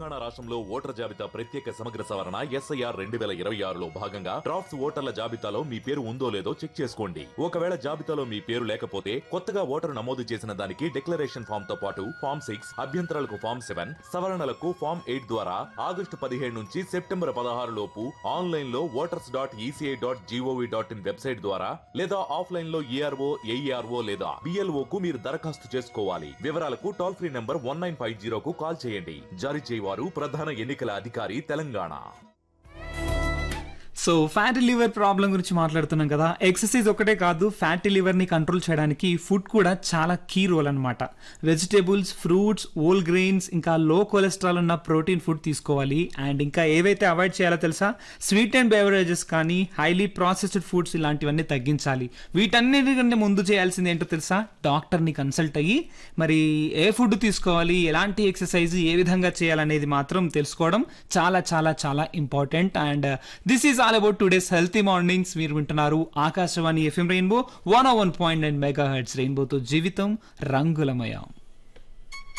తెలంగాణ రాష్ట్రంలో ఓటర్ జాబితా ప్రత్యేక సమగ్ర సవరణ ఎస్ఐఆర్ రెండు వేల ఇరవై ఆరులో భాగంగా డ్రాఫ్ట్స్ ఓటర్ల జాబితాలో మీ పేరు ఉందో లేదో చెక్ చేసుకోండి ఒకవేళ జాబితాలో మీ పేరు లేకపోతే కొత్తగా ఓటరు నమోదు చేసిన దానికి డిక్లరేషన్ ఫామ్ తో పాటు ఫామ్ సిక్స్ అభ్యంతరాలకు ఫామ్ సెవెన్ సవరణలకు ఫామ్ ఎయిట్ ద్వారా ఆగస్టు పదిహేడు నుంచి సెప్టెంబర్ పదహారు లోపు ఆన్లైన్ లో voters dot ECI dot GOV dot in website ద్వారా లేదా ఆఫ్లైన్ లో ఏఆర్ఓ ఏఈఆర్ఓ లేదా బిఎల్ఓ కు మీరు దరఖాస్తు చేసుకోవాలి వివరాలకు toll free number one nine five జీరోకు కాల్ చేయండి జారీ చేయవారు ప్రధాన ఎన్నికల అధికారి Telangana so fatty liver problem గురించి మాట్లాడుతున్నాం కదా ఎక్సర్సైజ్ ఒకటే కాదు ఫ్యాటీ లివర్ని కంట్రోల్ చేయడానికి ఫుడ్ కూడా చాలా కీ రోల్ అనమాట వెజిటేబుల్స్ ఫ్రూట్స్ ఓల్ గ్రెయిన్స్ ఇంకా లో కొలెస్ట్రాల్ ఉన్న ప్రోటీన్ ఫుడ్ తీసుకోవాలి అండ్ ఇంకా ఏవైతే అవాయిడ్ చేయాలో తెలుసా స్వీట్ అండ్ బెవరేజెస్ కానీ హైలీ ప్రాసెస్డ్ ఫుడ్స్ ఇలాంటివన్నీ తగ్గించాలి వీటన్నిటికంటే ముందు చేయాల్సింది ఏంటో తెలుసా డాక్టర్ని కన్సల్ట్ అయ్యి మరి ఏ ఫుడ్ తీసుకోవాలి ఎలాంటి ఎక్సర్సైజ్ ఏ విధంగా చేయాలనేది మాత్రం తెలుసుకోవడం చాలా చాలా చాలా important and this is all about today's healthy mornings మీరు వింటున్నారు Akashvani FM Rainbow one one point nine megahertz రెయిన్బోతో జీవితం రంగులమయం